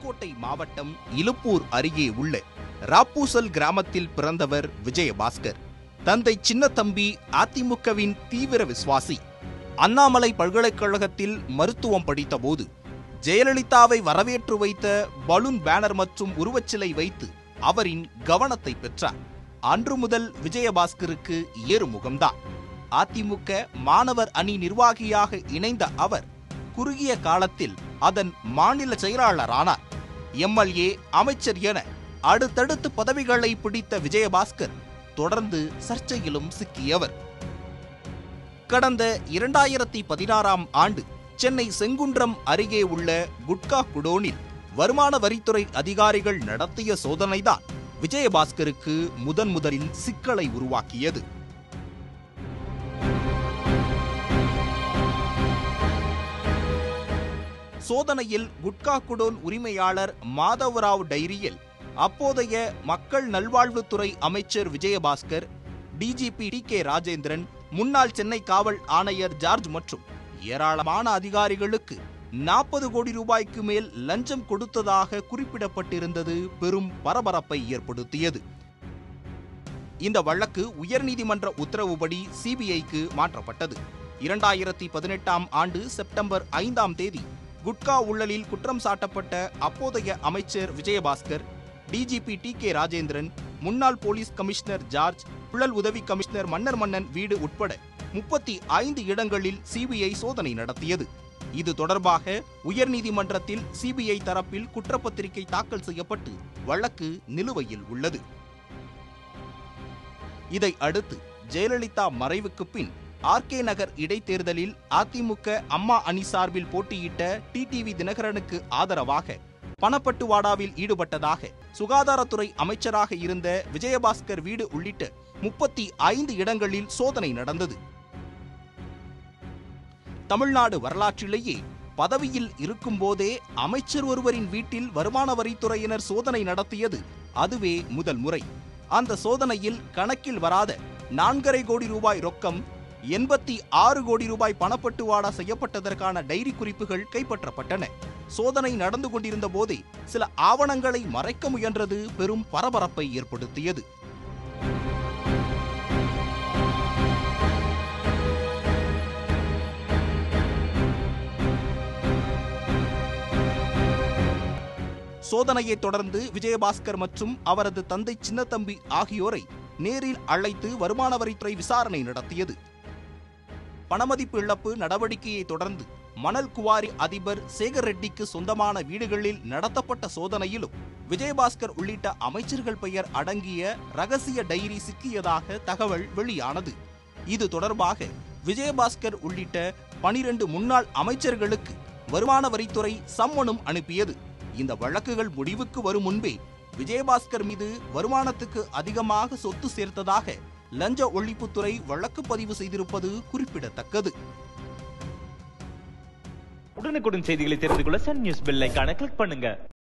புதுக்கோட்டை மாவட்டம் இலுப்பூர் அருகே உள்ள ராப்பூசல் கிராமத்தில் பிறந்தவர் விஜயபாஸ்கர் தந்தை சின்னத்தம்பி அதிமுகவின் தீவிர விசுவாசி அண்ணாமலை பல்கலைக்கழகத்தில் மருத்துவம் படித்தபோது ஜெயலலிதாவை வரவேற்று வைத்த பலூன் பேனர் மற்றும் உருவச்சிலை வைத்து அவரின் கவனத்தை பெற்றார் அன்று முதல் விஜயபாஸ்கருக்கு ஏறுமுகம்தான் அதிமுக மாணவர் அணி நிர்வாகியாக இணைந்த அவர் குறுகிய காலத்தில் அதன் மாநில செயலாளரானார் எம்எல்ஏ அமைச்சர் என அடுத்தடுத்து பதவிகளை பிடித்த விஜயபாஸ்கர் தொடர்ந்து சர்ச்சையிலும் சிக்கியவர் கடந்த இரண்டாயிரத்தி பதினாறாம் ஆண்டு சென்னை செங்குன்றம் அருகே உள்ள குட்கா குடோனில் வருமான வரித்துறை அதிகாரிகள் நடத்திய சோதனைதான் விஜயபாஸ்கருக்கு முதன் முதலில் சிக்கலை உருவாக்கியது சோதனையில் குட்கா குடோன் உரிமையாளர் மாதவராவ் டைரியில் அப்போதைய மக்கள் நல்வாழ்வுத்துறை அமைச்சர் Vijayabhaskar DGP T K Rajendran முன்னாள் சென்னை காவல் ஆணையர் ஜார்ஜ் மற்றும் ஏராளமான அதிகாரிகளுக்கு நாற்பது கோடி ரூபாய்க்கு மேல் லஞ்சம் கொடுத்ததாக குறிப்பிடப்பட்டிருந்தது பெரும் பரபரப்பை ஏற்படுத்தியது இந்த வழக்கு உயர்நீதிமன்ற உத்தரவுப்படி சிபிஐக்கு மாற்றப்பட்டது இரண்டாயிரத்தி பதினெட்டாம் ஆண்டு செப்டம்பர் ஐந்தாம் தேதி குட்கா ஊழலில் குற்றம் சாட்டப்பட்ட அப்போதைய அமைச்சர் Vijayabhaskar DGP T K Rajendran முன்னாள் போலீஸ் கமிஷனர் ஜார்ஜ் புழல் உதவி கமிஷனர் மன்னர் மன்னன் வீடு உட்பட முப்பத்தி ஐந்து இடங்களில் சிபிஐ சோதனை நடத்தியது இது தொடர்பாக உயர்நீதிமன்றத்தில் சிபிஐ தரப்பில் குற்றப்பத்திரிகை தாக்கல் செய்யப்பட்டு வழக்கு நிலுவையில் உள்ளது இதை அடுத்து ஜெயலலிதா மறைவுக்கு பின் ஆர்கே நகர் இடைத்தேர்தலில் அதிமுக அம்மா அணி சார்பில் போட்டியிட்ட டிடிவி தினகரனுக்கு ஆதரவாக பணப்பட்டுவாடாவில் ஈடுபட்டதாக சுகாதாரத்துறை அமைச்சராக இருந்த விஜயபாஸ்கர் வீடு உள்ளிட்ட முப்பத்தி ஐந்து இடங்களில் சோதனை நடந்தது தமிழ்நாடு வரலாற்றிலேயே பதவியில் இருக்கும்போதே அமைச்சர் ஒருவரின் வீட்டில் வருமான வரித்துறையினர் சோதனை நடத்தியது அதுவே முதல் முறை அந்த சோதனையில் கணக்கில் வராத நான்கரை கோடி ரூபாய் ரொக்கம் எண்பத்தி ஆறு கோடி ரூபாய் பணப்பட்டுவாடா செய்யப்பட்டதற்கான டைரி குறிப்புகள் கைப்பற்றப்பட்டன சோதனை நடந்து கொண்டிருந்த போதே சில ஆவணங்களை மறைக்க முயன்றது பெரும் பரபரப்பை ஏற்படுத்தியது சோதனையைத் தொடர்ந்து விஜயபாஸ்கர் மற்றும் அவரது தந்தை சின்னத்தம்பி ஆகியோரை நேரில் அழைத்து வருமான வரித்துறை விசாரணை நடத்தியது பணமதிப்பு இழப்பு நடவடிக்கையை தொடர்ந்து மணல் குவாரி அதிபர் சேகர் ரெட்டிக்கு சொந்தமான வீடுகளில் நடத்தப்பட்ட சோதனையிலும் விஜயபாஸ்கர் உள்ளிட்ட அமைச்சர்கள் பெயர் அடங்கிய ரகசிய டைரி சிக்கியதாக தகவல் வெளியானது இது தொடர்பாக விஜயபாஸ்கர் உள்ளிட்ட பனிரெண்டு முன்னாள் அமைச்சர்களுக்கு வருமான வரித்துறை சம்மனும் அனுப்பியது இந்த வழக்குகள் முடிவுக்கு வரும் முன்பே விஜயபாஸ்கர் மீது வருமானத்துக்கு அதிகமாக சொத்து சேர்த்ததாக லஞ்ச ஒழிப்புத்துறை வழக்கு பதிவு செய்திருப்பது குறிப்பிடத்தக்கது உடனுக்குடன் செய்திகளை தெரிந்து கொள்ள சன் நியூஸ் பெல் ஐகானை கிளிக் பண்ணுங்க